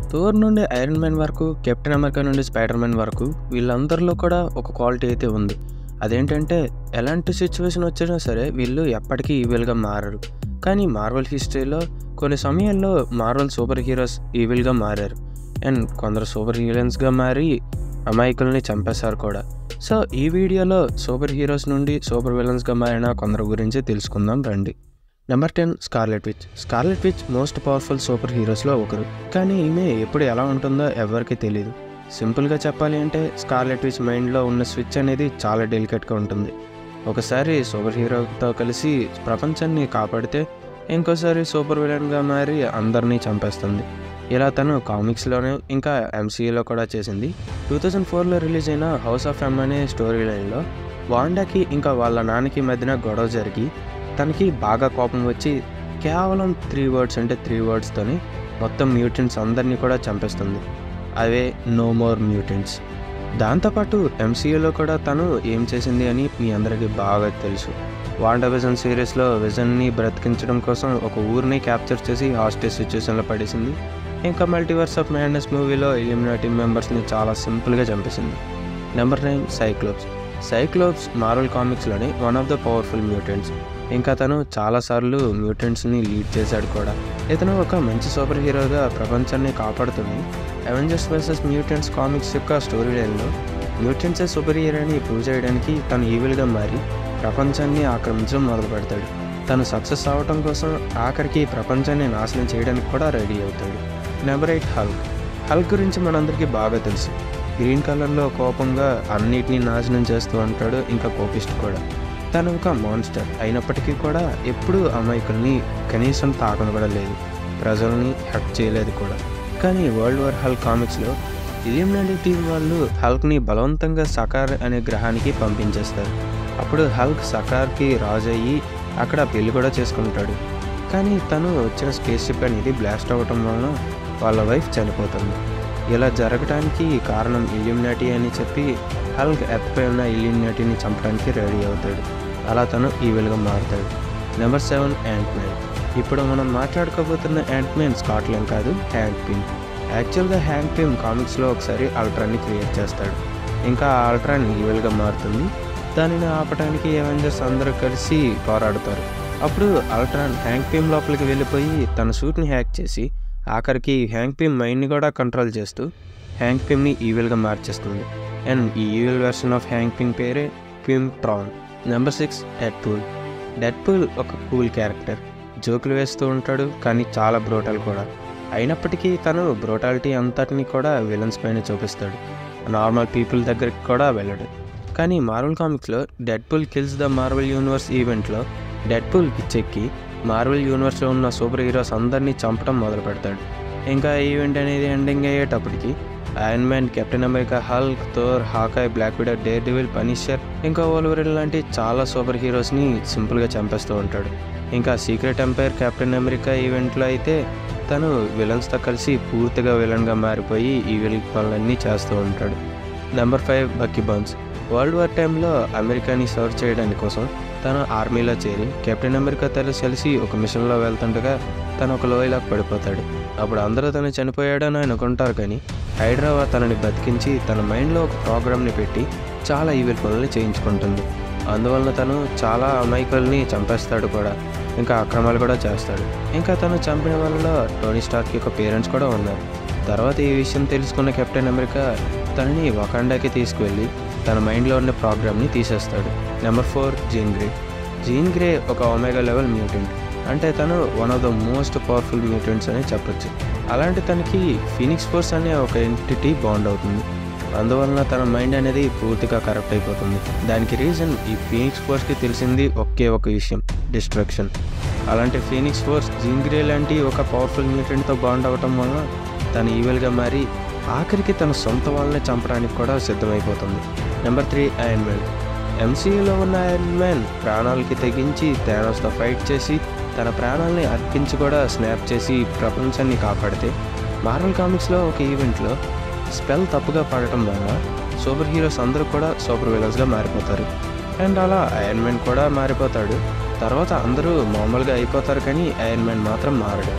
Thor నుండి Iron Man వరకు Captain America నుండి స్పైడర్ మ్యాన్ వరకు వీళ్ళందరిలో కూడా ఒక క్వాలిటీ అయితే ఉంది అదేంటంటే ఎలాంటి సిచ్యువేషన్ వచ్చినా సరే వీళ్ళు ఎప్పటికీ ఈవిల్గా మారరు కానీ మార్వల్ హిస్టరీలో కొన్ని సమయాల్లో మార్వల్ సూపర్ హీరోస్ ఈవిల్గా మారారు అండ్ కొందరు సూపర్ హీరోయిన్స్గా మారి అమాయకుల్ని చంపేశారు కూడా సో ఈ వీడియోలో సూపర్ హీరోస్ నుండి సూపర్ విలన్స్గా మారిన కొందరు గురించి తెలుసుకుందాం రండి number ten Scarlet Witch Scarlet Witch most powerful super హీరోస్లో ఒకరు కానీ ఈమె ఎప్పుడు ఎలా ఉంటుందో ఎవరికి తెలియదు సింపుల్గా చెప్పాలి అంటే స్కార్లెట్ విచ్ మైండ్లో ఉన్న స్విచ్ అనేది చాలా డెలికేట్గా ఉంటుంది ఒకసారి సూపర్ హీరోతో కలిసి ప్రపంచాన్ని కాపాడితే ఇంకోసారి సూపర్ విలన్గా మారి అందరినీ చంపేస్తుంది ఇలా తను కామిక్స్లోనే ఇంకా ఎంసీఏలో కూడా చేసింది టూ థౌజండ్ ఫోర్లో రిలీజ్ అయిన హౌస్ ఆఫ్ ఎమ్ అనే స్టోరీ లైన్లో వాండాకి ఇంకా వాళ్ళ నాన్నకి మధ్యన గొడవ జరిగి తనకి బాగా కోపం వచ్చి కేవలం త్రీ వర్డ్స్ అంటే త్రీ వర్డ్స్తోని మొత్తం మ్యూటెంట్స్ అందరినీ కూడా చంపేస్తుంది అవే నో మోర్ మ్యూటెంట్స్ దాంతోపాటు ఎంసీయూలో కూడా తను ఏం చేసింది అని మీ అందరికీ బాగా తెలుసు వాండా విజన్ సిరీస్లో విజన్ని బ్రతికించడం కోసం ఒక ఊరిని క్యాప్చర్ చేసి హాస్టేజ్ సిచ్యువేషన్లో పడేసింది ఇంకా మల్టీవర్స్ ఆఫ్ మ్యాడ్నెస్ మూవీలో ఇలిమినాటీ మెంబర్స్ని చాలా సింపుల్గా చంపేసింది number nine Cyclops Cyclops Marvel కామిక్స్లోని one of the powerful mutants ఇంకా తను చాలాసార్లు మ్యూటెంట్స్ని లీడ్ చేశాడు కూడా ఇతను ఒక మంచి సూపర్ హీరోగా ప్రపంచాన్ని కాపాడుతుంది అవెంజర్స్ వర్సెస్ మ్యూటెంట్స్ కామిక్స్ యొక్క స్టోరీ లైన్లో మ్యూటెంట్సే సూపర్ హీరోని ప్రూవ్ చేయడానికి తను ఈవిల్గా మారి ప్రపంచాన్ని ఆక్రమించడం మొదలు పెడతాడు తను సక్సెస్ అవ్వటం కోసం ఆఖరికి ప్రపంచాన్ని నాశనం చేయడానికి కూడా రెడీ అవుతాడు నెంబర్ ఎయిట్ హల్క్ హల్క్ గురించి మనందరికీ బాగా తెలుసు గ్రీన్ కలర్లో కోపంగా అన్నిటినీ నాశనం చేస్తూ ఉంటాడు ఇంకా కోపిస్ట్ కూడా తను ఒక మాన్స్టర్ అయినప్పటికీ కూడా ఎప్పుడూ అమాయకుల్ని కనీసం తాకను కూడా లేదు ప్రజల్ని హక్ చేయలేదు కూడా కానీ వరల్డ్ వార్ హల్క్ కామిక్స్లో ఇలిమినాటి టీం వాళ్ళు హల్క్ని బలవంతంగా సకార్ అనే గ్రహానికి పంపించేస్తారు అప్పుడు హల్క్ సకార్కి రాజు అయ్యి అక్కడ పెళ్లి కూడా చేసుకుంటాడు కానీ తను వచ్చిన స్పేస్ షిప్ అనేది బ్లాస్ట్ అవ్వటం వలన వాళ్ళ వైఫ్ చనిపోతుంది ఇలా జరగడానికి కారణం ఇల్యూమినాటీ అని చెప్పి హల్క్ ఎత్తుపై ఉన్న ఇల్యూమినాటీని చంపడానికి రెడీ అవుతాడు అలా తను ఈవిల్గా మారుతాడు నెంబర్ సెవెన్ యాంట్ మ్యాన్ ఇప్పుడు మనం మాట్లాడుకోబోతున్న యాంట్ మ్యాన్ స్కాట్లాండ్ కాదు హ్యాండ్ పిన్ యాక్చువల్గా హ్యాండ్ పిన్ కామిక్స్లో ఒకసారి అల్ట్రాని క్రియేట్ చేస్తాడు ఇంకా ఆ అల్ట్రాన్ ఈవిల్గా మారుతుంది దానిని ఆపడానికి అవెంజర్స్ అందరూ కలిసి పోరాడతారు అప్పుడు అల్ట్రాన్ హ్యాంక్ పిమ్ లోపలికి వెళ్ళిపోయి తన సూట్ని హ్యాక్ చేసి ఆఖరికి హ్యాంక్ పిమ్ మైండ్ని కూడా కంట్రోల్ చేస్తూ హ్యాంక్ పిమ్ని ఈవిల్గా మార్చేస్తుంది అండ్ ఈ evil version of Hank Pym పేరే Pym tron number six Deadpool Deadpool ఒక కూల్ క్యారెక్టర్ జోకులు వేస్తూ ఉంటాడు కానీ చాలా బ్రోటల్ కూడా అయినప్పటికీ తను బ్రోటాలిటీ అంతటిని కూడా విలన్స్ పైన చూపిస్తాడు నార్మల్ పీపుల్ దగ్గరికి కూడా వెళ్ళడు కానీ మార్వల్ కామిక్స్లో Deadpool kills the Marvel universe ఈవెంట్లో డెడ్ పూల్ పిచ్చెక్కి మార్వల్ యూనివర్స్లో ఉన్న సూపర్ హీరోస్ అందరినీ చంపడం మొదలు పెడతాడు ఇంకా ఈవెంట్ అనేది ఎండింగ్ అయ్యేటప్పటికి Iron Man Captain America Hulk Thor Hawkeye Black Widow Daredevil Punisher ఇంకా ఓల్వరిన్ లాంటి చాలా సూపర్ హీరోస్ని సింపుల్గా చంపేస్తూ ఉంటాడు ఇంకా సీక్రెట్ ఎంపైర్ కెప్టెన్ అమెరికా ఈవెంట్లో అయితే తను విలన్స్తో కలిసి పూర్తిగా విలన్గా మారిపోయి ఈ విల్ పనులన్నీ చేస్తూ ఉంటాడు number five Bucky Barnes World War టైంలో అమెరికాని సర్వ్ చేయడానికి కోసం తను ఆర్మీలో చేరి కెప్టెన్ అమెరికా తల్లి కలిసి ఒక మిషన్లో వెళ్తుండగా తను ఒక లోయలోకి పడిపోతాడు అప్పుడు అందరూ తను చనిపోయాడని అనుకుంటారు కానీ హైడ్రావా తనని బతికించి తన మైండ్లో ఒక ప్రోగ్రామ్ని పెట్టి చాలా ఈవిల్ పనులు చేయించుకుంటుంది అందువలన తను చాలా అమాయకుల్ని చంపేస్తాడు కూడా ఇంకా అక్రమాలు కూడా చేస్తాడు ఇంకా తను చంపిన వాళ్ళలో టోనీ స్టార్క్ యొక్క పేరెంట్స్ కూడా ఉన్నారు తర్వాత ఈ విషయం తెలుసుకున్న కెప్టెన్ అమెరికా తనని వకాండాకి తీసుకువెళ్ళి తన మైండ్లో ఉన్న ప్రోగ్రామ్ని తీసేస్తాడు number four Jean Grey Jean Grey ఒక ఒమేగా లెవెల్ మ్యూటెంట్ అంటే తను one of the most powerful mutants అని చెప్పొచ్చు అలాంటి తనకి ఫినిక్స్ ఫోర్స్ అనే ఒక ఎంటిటీ బాండ్ అవుతుంది అందువలన తన మైండ్ అనేది పూర్తిగా కరెక్ట్ అయిపోతుంది దానికి రీజన్ ఈ ఫీనిక్స్ ఫోర్స్కి తెలిసింది ఒకే ఒక విషయం డిస్ట్రక్షన్ అలాంటి ఫీనిక్స్ ఫోర్స్ జింగ్రే లాంటి ఒక పవర్ఫుల్ న్యూట్రెంట్తో బాండ్ అవ్వటం వలన తను ఈవెల్గా మారి ఆఖరికి తన సొంత వాళ్ళని చంపడానికి కూడా సిద్ధమైపోతుంది నెంబర్ త్రీ ఐరన్ మ్యాన్ ఎంసీయూలో ఉన్న ఐరన్ మ్యాన్ ప్రాణాలకి తెగించి థానోస్తో ఫైట్ చేసి తన ప్రాణాలని అర్పించి కూడా స్నాప్ చేసి ప్రపంచాన్ని కాపాడితే మార్వల్ కామిక్స్లో ఒక ఈవెంట్లో స్పెల్ తప్పుగా పడటం వల్ల సూపర్ హీరోస్ అందరూ కూడా సూపర్ విలన్స్గా మారిపోతారు అండ్ అలా ఐరన్ మ్యాన్ కూడా మారిపోతాడు తర్వాత అందరూ మామూలుగా అయిపోతారు కానీ ఐరన్ మ్యాన్ మాత్రం మారడు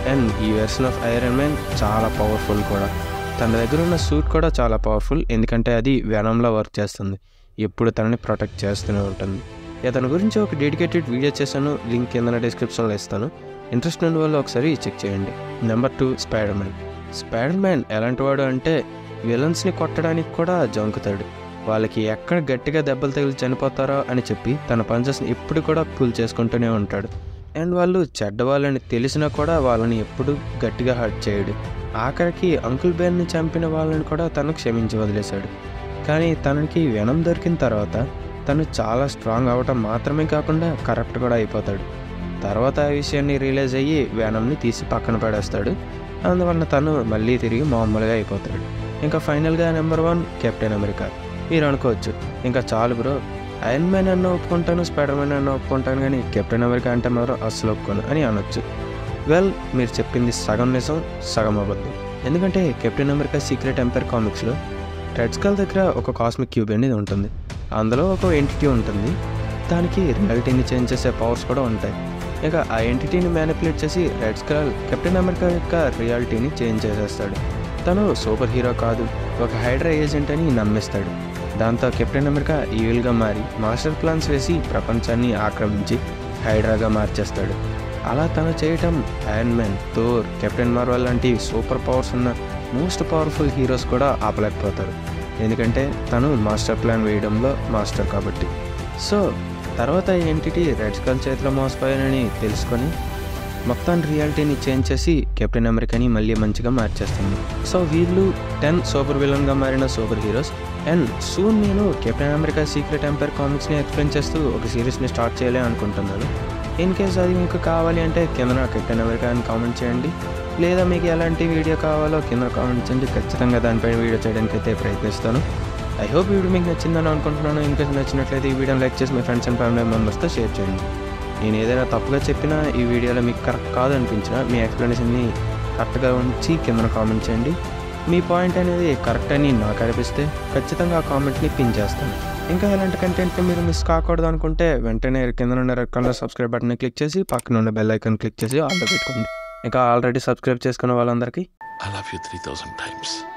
అండ్ ఈ వెర్షన్ ఆఫ్ ఐరన్ మ్యాన్ చాలా పవర్ఫుల్ కూడా తన దగ్గర ఉన్న సూట్ కూడా చాలా పవర్ఫుల్ ఎందుకంటే అది వెనంలో వర్క్ చేస్తుంది ఎప్పుడు తనని ప్రొటెక్ట్ చేస్తూనే ఉంటుంది ఇతని గురించి ఒక డెడికేటెడ్ వీడియో చేశాను లింక్ కింద డిస్క్రిప్షన్లో ఇస్తాను ఇంట్రెస్ట్ ఉన్న వాళ్ళు ఒకసారి చెక్ చేయండి number two Spider Man Spider Man ఎలాంటి వాడు అంటే విలన్స్ని కొట్టడానికి కూడా జంకుతాడు వాళ్ళకి ఎక్కడ గట్టిగా దెబ్బలు తగిలి చనిపోతారో అని చెప్పి తన పంచెస్ని ఎప్పుడు కూడా కూల్ చేసుకుంటూనే ఉంటాడు అండ్ వాళ్ళు చెడ్డవాళ్ళని తెలిసినా కూడా వాళ్ళని ఎప్పుడు గట్టిగా హర్ట్ చేయడు ఆఖరికి అంకుల్ బెన్ని చంపిన వాళ్ళని కూడా తను క్షమించి వదిలేశాడు కానీ తనకి వెనం దొరికిన తర్వాత తను చాలా స్ట్రాంగ్ అవ్వటం మాత్రమే కాకుండా కరెక్ట్ కూడా అయిపోతాడు తర్వాత ఆ విషయాన్ని రియలైజ్ అయ్యి వెనంని తీసి పక్కన పడేస్తాడు అందువల్ల తను మళ్ళీ తిరిగి మామూలుగా అయిపోతాడు ఇంకా ఫైనల్గా నెంబర్ వన్ కెప్టెన్ అమెరికా మీరు అనుకోవచ్చు ఇంకా చాలు బ్రో ఐరన్ మ్యాన్ అన్న ఒప్పుకుంటాను స్పైడర్ మ్యాన్ అన్న ఒప్పుకుంటాను కానీ కెప్టెన్ అమెరికా అంటే మాత్రం అస్సలు ఒప్పుకోను అని అనొచ్చు వెల్ మీరు చెప్పింది సగం నిజం సగం అబద్ధం ఎందుకంటే కెప్టెన్ అమెరికా సీక్రెట్ ఎంపైర్ కామిక్స్లో రెడ్ స్కల్ దగ్గర ఒక కాస్మిక్ క్యూబ్ అనేది ఉంటుంది అందులో ఒక ఎంటిటీ ఉంటుంది దానికి రియాలిటీని చేంజ్ చేసే పవర్స్ కూడా ఉంటాయి ఇక ఆ ఎంటిటీని మ్యానిపులేట్ చేసి రెడ్ స్కల్ కెప్టెన్ అమెరికా యొక్క రియాలిటీని చేంజ్ చేసేస్తాడు తను సూపర్ హీరో కాదు ఒక హైడ్రా ఏజెంట్ అని నమ్మిస్తాడు దాంతో కెప్టెన్ అమెరికా ఈవిల్గా మారి మాస్టర్ ప్లాన్స్ వేసి ప్రపంచాన్ని ఆక్రమించి హైడ్రాగా మార్చేస్తాడు అలా తను చేయటం Iron Man Thor Captain Marvel లాంటి సూపర్ పవర్స్ ఉన్న మోస్ట్ పవర్ఫుల్ హీరోస్ కూడా ఆపలేకపోతారు ఎందుకంటే తను మాస్టర్ ప్లాన్ వేయడంలో మాస్టర్ కాబట్టి సో తర్వాత ఈ ఎంటిటీ రెడ్ స్కల్ చేతిలో మోసపోయానని తెలుసుకొని మొత్తం రియాలిటీని చేంజ్ చేసి కెప్టెన్ అమెరికాని మళ్ళీ మంచిగా మార్చేస్తుంది సో వీళ్ళు టెన్ సూపర్ విలన్గా మారిన సూపర్ హీరోస్ అండ్ సూన్ నేను కెప్టెన్ అమెరికా సీక్రెట్ ఎంపైర్ కామిక్స్ని ఎక్స్ప్లెయిన్ చేస్తూ ఒక సిరీస్ని స్టార్ట్ చేయాలి అనుకుంటున్నాను ఇన్ కేస్ అది మీకు కావాలి అంటే కింద కెప్టెన్ అమెరికా అని కామెంట్ చేయండి లేదా మీకు ఎలాంటి వీడియో కావాలో కింద కామెంట్ చేయండి ఖచ్చితంగా దానిపైన వీడియో చేయడానికి అయితే ప్రయత్నిస్తాను ఐ హోప్ వీడియో మీకు నచ్చిందని అనుకుంటున్నాను ఇన్ కేసు నచ్చినట్లయితే ఈ వీడియోని లైక్ చేసి మీ ఫ్రెండ్స్ అండ్ ఫ్యామిలీ మెంబర్స్తో షేర్ చేయండి నేను ఏదైనా తప్పుగా చెప్పినా ఈ వీడియోలో మీకు కరెక్ట్ కాదు అనిపించినా మీ ఎక్స్ప్లెనేషన్ని కరెక్ట్గా ఉంచి కింద కామెంట్ చేయండి మీ పాయింట్ అనేది కరెక్ట్ అని నాకు అనిపిస్తే ఖచ్చితంగా ఆ కామెంట్ని పిన్ చేస్తాను ఇంకా ఇలాంటి కంటెంట్ని మీరు మిస్ కాకూడదు అనుకుంటే వెంటనే కింద ఉన్న red colour subscribe button click చేసి పక్కన ఉన్న బెల్ ఐకాన్ క్లిక్ చేసి ఆల్రెడీ పెట్టుకోండి ఇంకా ఆల్రెడీ సబ్స్క్రైబ్ చేసుకున్న వాళ్ళందరికీ I love you 3000 times.